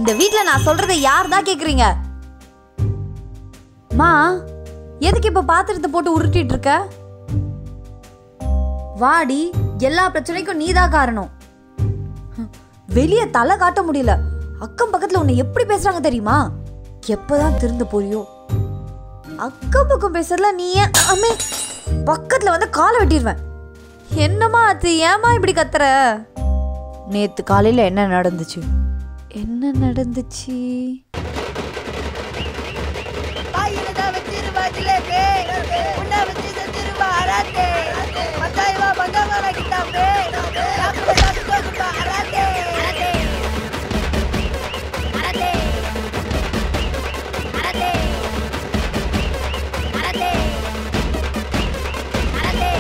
இந்த வீட்ல நான் சொல்றதை யார் தான் கேக்குறீங்க மா எதுக்கு இப்ப பாத்திரத்தை போட்டு உருட்டிட்டு இருக்க வாடி எல்லா பிரச்சனைக்கும் நீதான் காரணம் வெளிய தலை காட்ட முடியல அக்கம் பக்கத்துல உன்னை எப்படி பேசுறாங்க தெரியுமா எப்பதான் திருந்து போறியோ அக்கம் பக்கம் பேசுறதுல நீ ஏன் அம்மே பக்கத்துல வந்து காலை வெட்டிடுவேன் என்னம்மா அது ஏமா இப்படி கத்துற நேத்து காலையில என்ன நடந்துச்சு என்ன நடந்துச்சு ஆயிரதா வச்சிருவா ஜிலேபி உன்னை வச்சு செஞ்சிருவா அராத்தே பத்தாயிரம் ரூபாய் பங்கமான கிட்டாம்பே சாப்பிட சாப்பிட்டு அராத்தே அராத்தே அராத்தே அராத்தே அராத்தே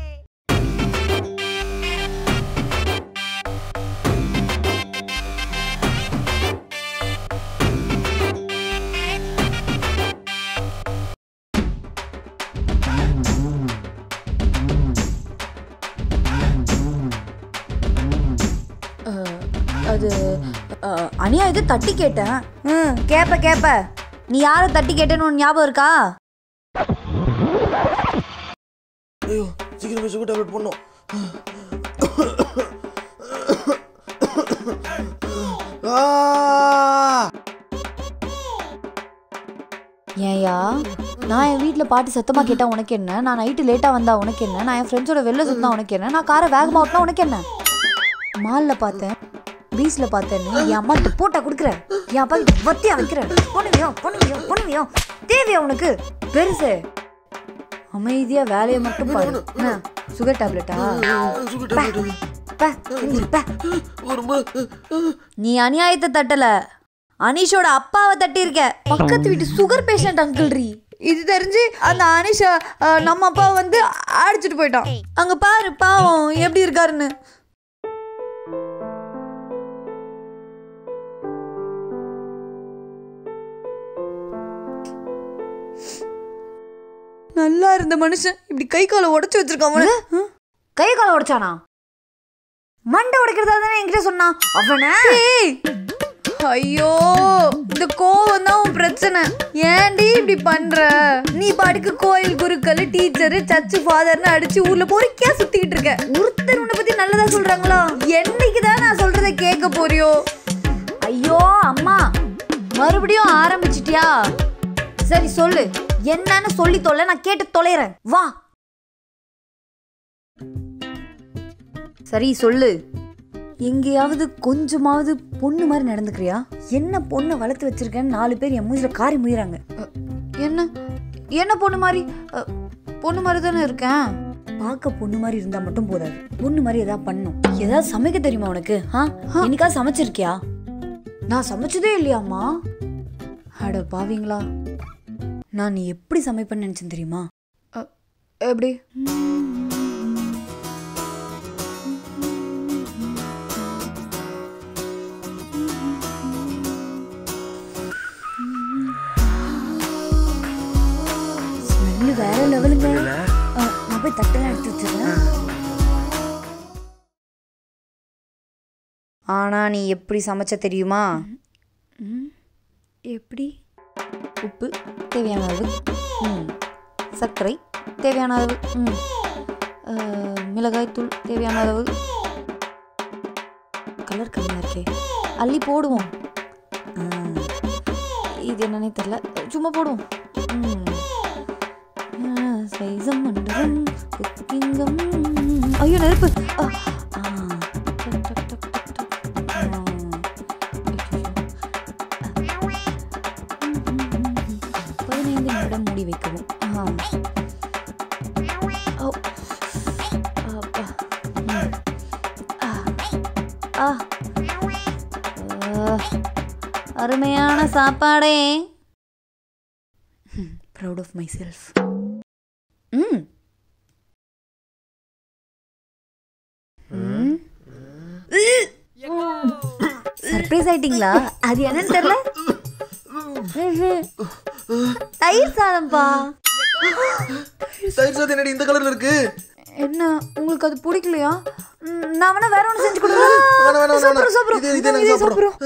அது அஹ், அனியா இது தட்டி கேட்டேன் ம் கேப்ப கேப்ப நீ யாரை தட்டி கேட்டேன்னு உனக்கு ஞாபகம் இருக்கா ஐயோ சீக்கிரம் போய் சுகர் டேப்லெட் போடணும் ஆ! ஏன்யா நான் என் வீட்டில் பாட்டு சத்தமாக கேட்டால் உனக்கு என்ன நான் நைட்டு லேட்டாக வந்தா உனக்கு என்ன நான் என் ஃப்ரெண்ட்ஸோட வெளில சுத்தினா உனக்கு என்ன நான் காரை வேகமாக ஓட்டினா உனக்கு என்ன மாலில் பார்த்தேன் பீச்சில் பார்த்தேன்னு என் அம்மாட்ட போட்டா கொடுக்குறேன் என் அப்பா கிட்ட வத்தியா வைக்கிறேன் பண்ணுவியோ பண்ணுவியோ பண்ணுவியோ தேவையா உனக்கு பெருசு அமைதியா வேலையை மட்டும் பாரு என்ன, சுகர் டேப்லெட்டா சுகர் டேப்லெட் பே, எந்திரி, பே. ரொம்ப நீ அநியாயத்தை தட்டல அனீஷோட அப்பாவை தட்டியிருக்க பக்கத்து வீட்டு சுகர் பேஷண்ட் அங்கிள் ரீ இது தெரிஞ்சு அந்த அனீஷா அஹ், நம்ம அப்பா வந்து அடிச்சிட்டு போயிட்டான் அங்க பாரு பாவம் எப்படி இருக்காருன்னு நல்லா இருந்த மனுஷன் இப்படி கை காலை உடைச்சு வச்சிருக்கான் கை காலை உடைச்சானா மண்டை உடைக்கிறதா தானே என்கிட்ட சொன்னான் அவன ஐயோ இந்த கோவம் தான் உன் பிரச்சனை ஏன்டி இப்படி பண்ற நீ பாட்டுக்கு கோயில் குருக்கள் டீச்சர் சர்ச்சு ஃபாதர்னு அடிச்சு ஊர்ல பொறுக்கியா சுத்திக்கிட்டு இருக்க ஒருத்தர் உன்னை பத்தி நல்லதா சொல்றாங்களா என்னைக்கு தான் நான் சொல்றதை கேட்க போறியோ ஐயோ அம்மா மறுபடியும் ஆரம்பிச்சிட்டியா சரி சொல்லு என்னன்னு சொல்லி தொலை நான் கேட்டு தொலைறேன் வா சரி சொல்லு எங்கேயாவது கொஞ்சமாவது பொண்ணு மாதிரி நடந்துக்கிறியா என்ன பொண்ணை வளர்த்து வச்சிருக்கேன்னு நாலு பேர் என் மூஞ்சில காரி முயிறாங்க என்ன என்ன பொண்ணு மாதிரி அ, பொண்ணு மாதிரி தானே இருக்கேன் பார்க்க பொண்ணு மாதிரி இருந்தா மட்டும் போதாது பொண்ணு மாதிரி ஏதாவது பண்ணும் ஏதாவது சமைக்க தெரியுமா உனக்கு ஆ என்னைக்காவது சமைச்சிருக்கியா நான் சமைச்சதே இல்லையாம்மா அட பாவீங்களா நான் நீ எப்படி சமைப்பேன்னு நினைச்சேன் தெரியுமா அ, எப்படி ஸ்மெல்லு வேற லெவலுங்க ஆ, நான் போய் தட்டெல்லாம் எடுத்து வச்சிடுறேன் ஆனா நீ எப்படி சமைச்ச தெரியுமா எப்படி உப்பு தேவையான அளவு ம் சர்க்கரை தேவையான அளவு ம் ஆ, மிளகாய்த்தூள் தேவையான அளவு கலர் கம்மியாக இருக்கே அள்ளி போடுவோம் ஆ, இது என்னன்னே தெரில சும்மா போடுவோம் ம் சைசம் மண்டலம் குக்கிங்கம் ஐயோ நெருப்பு ஆ, ஆ. டக், டக், டக், டக், டக். ஆ. பதினைந்து நிமிடம் மூடி வைக்கவும் ஆ. ஓ. அப்பா. ம். ஆ. ஆ. ஆ. அருமையான சாப்பாடே ப்ரௌட் ஆஃப் மை செல்ஃப் ம் சர்ப்ரைஸ் ஆயிட்டீங்களா அது என்னன்னு தெரியல ம்ஹும். தயிர் சாதம்பா தயிர் சாதம் என்னடி இந்த கலர்ல இருக்கு என்ன உங்களுக்கு அது பிடிக்கலையா ம், நான் வேணா வேற ஒன்று செஞ்சு கொடுங்க வேணாம், வேணாம், சாப்பிட்றோம் வேணாம். சாப்பிட்றோம் இது- இது எனக்கு இதே சாப்பிட்றோம்.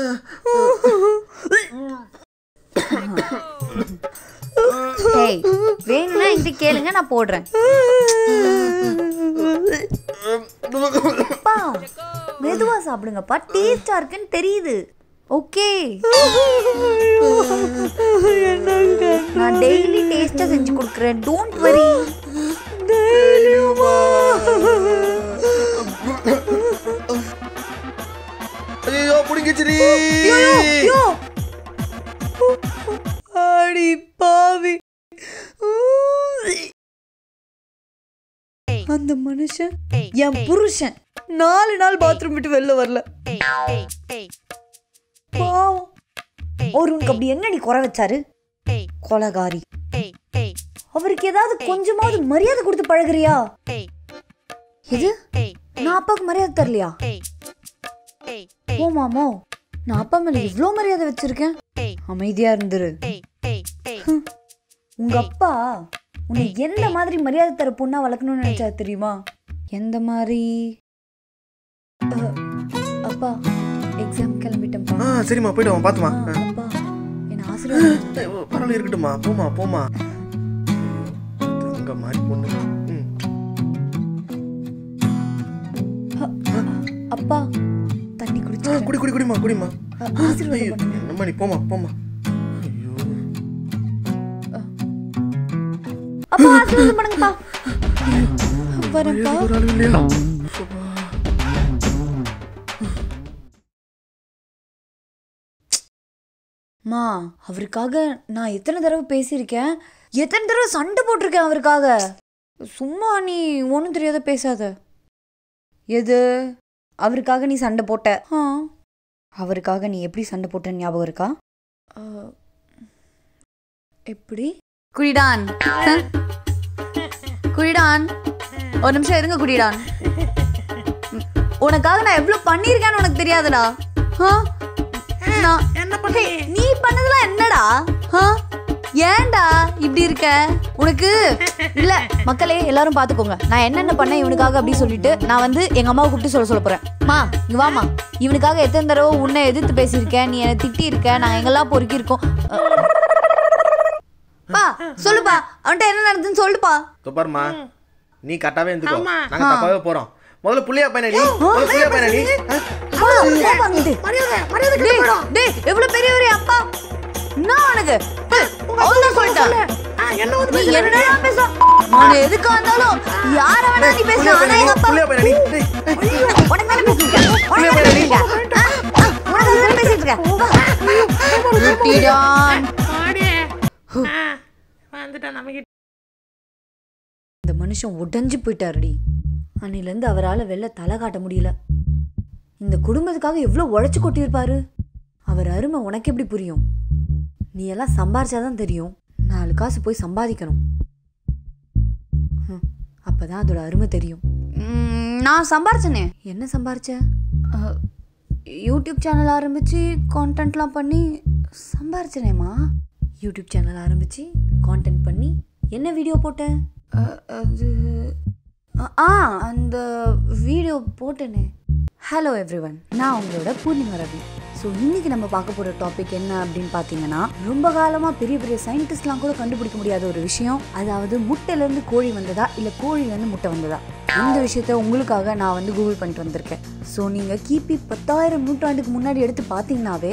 டேய் வேணும்னா என்கிட்ட கேளுங்க நான் போடுறேன் அப்பா மெதுவா சாப்பிடுங்கப்பா டேஸ்டா இருக்குன்னு தெரியுது ஓகே நான் டெய்லி டேஸ்டா செஞ்சு கொடுக்குறேன் டோன்ட் வரி ஐயோ புடிங்கிச்சிரி அடி பாவி அந்த மனுஷன் என் புருஷன் நாலு நாள் பாத்ரூம் விட்டு வெளில வரல பாவம் அவர் உனக்கு அப்படி என்னடி குறை வச்சாரு கொலகாரி அவருக்கு ஏதாவது கொஞ்சமாவது மரியாதை கொடுத்து பழகுறியா இது நான் அப்பாவுக்கு மரியாதை தரலையா ஓ மாமோ நான் அப்பா மேல இவ்ளோ மரியாதை வச்சிருக்கேன் அமைதியா இருந்துரு ஹம். உங்க அப்பா உன்னை எந்த மாதிரி மரியாதை தர பொண்ணா வளர்க்கணும்னு நினைச்சா தெரியுமா எந்த மாதிரி அஹ், அப்பா எக்ஸாம் கிளம்பிட்டேன்ப்பா ஆ சரிம்மா போயிட்டு வாங்க பாத்துமா ஆ, அப்பா என்ன ஆசீர்வாதம் பரவாயில்ல இருக்கட்டும்மா போமா போமா தங்க மாதிரி பொண்ணு ம். அப்பா தண்ணி ஆ, குடிச்சு குடி குடி குடிமா குடிமா ஆசீர்வாதம் ஐயோ, பண்ணுங்க என்னம்மா நீ போமா போமா ஐயோ அப்பா ஆசீர்வாதம் பண்ணுங்கப்பா வரேன்ப்பா ஒரு ஆள் இல்லையா மா அவருக்காக நான் எத்தனை தடவை பேசியிருக்கேன் எத்தனை தடவை சண்டை போட்டிருக்கேன் அவருக்காக சும்மா நீ ஒன்றும் தெரியாத பேசாத எது அவருக்காக நீ சண்டை போட்ட ஆ அவருக்காக நீ எப்படி சண்டை போட்டன்னு ஞாபகம் இருக்கா எப்படி குடிடான் குடிடான் ஒரு நிமிஷம் இருங்க குடிடான் ம், உனக்காக நான் எவ்வளவு பண்ணியிருக்கேன்னு உனக்கு தெரியாதுடா ஆ? நான் என்ன ஹே, நீ பண்ணதெல்லாம் என்னடா ஆ? ஏன்டா இப்படி இருக்க உனக்கு இல்ல மக்களே எல்லாரும் பாத்துக்கோங்க நான் என்னென்ன பண்ணேன் இவனுக்காக அப்படி சொல்லிட்டு நான் வந்து எங்க அம்மாவை கூப்பிட்டு சொல்ல சொல்ல போறேன் மா இங்க வாமா இவனுக்காக எத்தனை தடவை உன்னை எதிர்த்து பேசியிருக்கேன் நீ என்னை திட்டி இருக்க நாங்க எங்கெல்லாம் பொறுக்கி இருக்கோம் பா சொல்லுப்பா அவன்கிட்ட என்ன நடந்துன்னு சொல்லுப்பா இதோ பாரும்மா நீ கரெக்டாவே இருந்துக்கோ நாங்க தப்பாவே போறோம் முதல்ல புள்ளியா பையனா நீ முதல்ல புள்ளியா பையனா நீ ஆ? டேய், டேய், எவ்வளவு பெரியவரே அப்பா என்ன உனக்கு டேய், அவன்தான் சொல்லிட்டான். நீ என்னடா பேச அவனை எதுக்கா இருந்தாலும் யார வேணா நீ பேச புள்ளியா ஆனா பையனா எங்க நீ அப்பா புள்ளியா பையனா நீ டேய், டேய். உனக்கு மேல பேசிட்டு இருக்க. உனக்கு மேல பேசிட்டு இருக்க. ஆ, ஆ, உனக்கு மேல பேசிட்டு இருக்க. குட்டிடான். வந்துட்டான் நமக்கு இந்த மனுஷன் உடைஞ்சு போயிட்டாருடி அன்னிலேருந்து அவரால் வெளில தலை காட்ட முடியல இந்த குடும்பத்துக்காக எவ்வளோ உழைச்சு கொட்டியிருப்பாரு அவர் அருமை உனக்கு எப்படி புரியும் நீ எல்லாம் சம்பாரிச்சாதான் தெரியும் நாலு காசு போய் சம்பாதிக்கணும் ஹம், அப்பதான் அதோட அருமை தெரியும் நான் சம்பாரிச்சனே என்ன சம்பாரிச்ச அஹ், யூடியூப் சேனல் ஆரம்பிச்சு கான்டென்ட்லாம் பண்ணி சம்பாரிச்சனேம்மா யூடியூப் சேனல் ஆரம்பிச்சு கான்டென்ட் பண்ணி என்ன வீடியோ போட்டேன் அஹ், அது அ- ஆ அந்த வீடியோ போட்டேனே ஹலோ எவ்ரிவன் நான் உங்களோட பூர்ணிமா ரவி ஸோ இன்னைக்கு நம்ம பார்க்க போகிற டாபிக் என்ன அப்படின்னு பார்த்தீங்கன்னா ரொம்ப காலமாக பெரிய பெரிய சயின்டிஸ்ட்லாம் கூட கண்டுபிடிக்க முடியாத ஒரு விஷயம் அதாவது முட்டையிலேருந்து கோழி வந்ததா இல்லை கோழிலேருந்து முட்டை வந்ததா இந்த விஷயத்த உங்களுக்காக நான் வந்து கூகுள் பண்ணிட்டு வந்திருக்கேன் ஸோ நீங்கள் கிபி பத்தாயிரம் நூற்றாண்டுக்கு முன்னாடி எடுத்து பார்த்தீங்கன்னாவே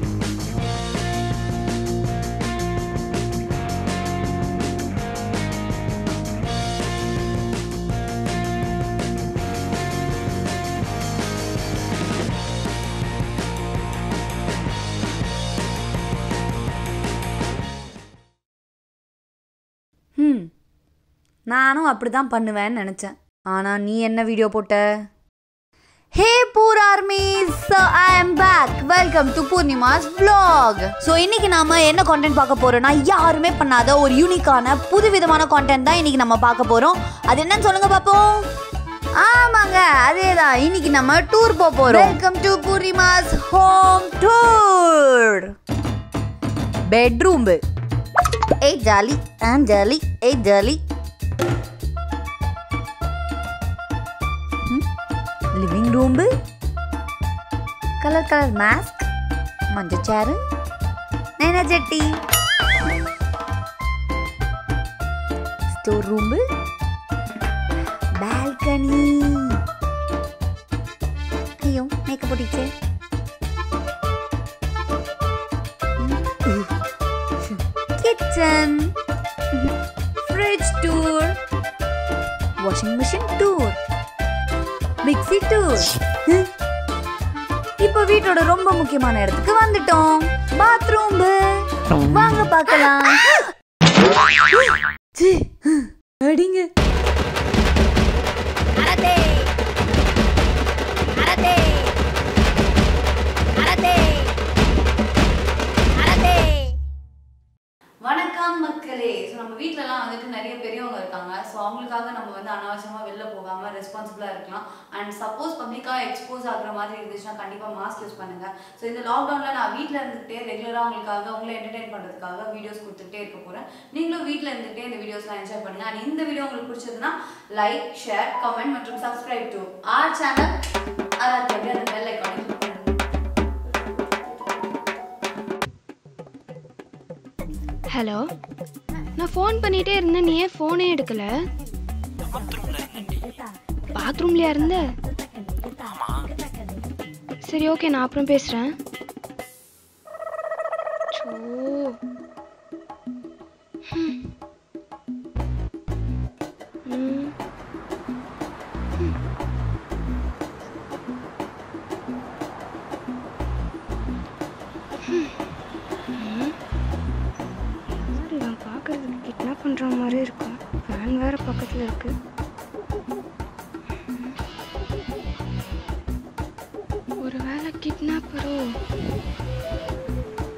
ம் நானும் அப்படி தான் பண்ணுவேன்னு நினச்சேன் ஆனால் நீ என்ன வீடியோ போட்ட ஹே பூர் armies I am back welcome to Poornima's vlog so இன்னைக்கு நாம என்ன கான்டென்ட் பார்க்க போறோம்னா யாருமே பண்ணாத ஒரு யூனிக்கான புதுவிதமான கான்டென்ட் தான் இன்னைக்கு நம்ம பார்க்க போறோம் அது என்னன்னு சொல்லுங்க பாப்போம் ஆமாங்க அதேதான் இன்னைக்கு நம்ம டூர் போக போறோம் welcome to Poornima's home tour bedroom ஏய் ஜாலி ஆம் ஜாலி ஏய் jolly living room colour colour mask மஞ்சள் சேரு நைனா ஜட்டி ஸ்டோர் ரூம்பு பால்கனி ஐயோ மேக்கப் போட்டிச்சே kitchen fridge tour washing machine tour mixie tour இப்போ வீட்டோட ரொம்ப முக்கியமான இடத்துக்கு வந்துட்டோம் பாத்ரூம் வாங்க பார்க்கலாம் ச்சீ, அடிங்க அரட்டை அரட்டை அரட்டை அரட்டை வணக்கம் மக்களே ஸோ நம்ம வீட்டிலலாம் வந்துட்டு நிறைய பெரியவங்க இருக்காங்க ஸோ அவங்களுக்காக நம்ம வந்து அனாவசியமாக வெளில போகாமல் ரெஸ்பான்சிபிளாக இருக்கலாம் அண்ட் சப்போஸ் பப்ளிக்காக எக்ஸ்போஸ் ஆகுற மாதிரி இருந்துச்சுன்னா கண்டிப்பாக மாஸ்க் யூஸ் பண்ணுங்கள் ஸோ இந்த லாக்டவுனில் நான் வீட்டில் இருந்துகிட்டே ரெகுலராக உங்களுக்காக உங்களை என்டர்டெயின் பண்ணுறதுக்காக வீடியோஸ் கொடுத்துட்டே இருக்க போகிறேன் நீங்களும் வீட்டில் இருந்துகிட்டே இந்த வீடியோஸ்லாம் என்ஜாய் பண்ணுங்கள் அண்ட் இந்த வீடியோ உங்களுக்கு பிடிச்சதுன்னா லைக் ஷேர் கமெண்ட் மற்றும் சப்ஸ்கிரைப் டு ஆர் சேனல் அதாவது அப்படியே அந்த பெல் ஐக்கானை கிளிக் பண்ணுங்க ஹலோ நான் ஃபோன் பண்ணிட்டே இருந்தேன் நீ ஏன் ஃபோனே எடுக்கல பாத்ரூம்லயா இருந்த சரி ஓகே நான் அப்புறம் பேசுறேன் சோ. ஹம். ம். இவன் பார்க்கறதுக்கு கிட்னாப் பண்ணுற மாதிரி இருக்கும் ஃபேன் வேற பக்கத்தில் இருக்கு ஒரு வேளை கிட்னாப்பரோ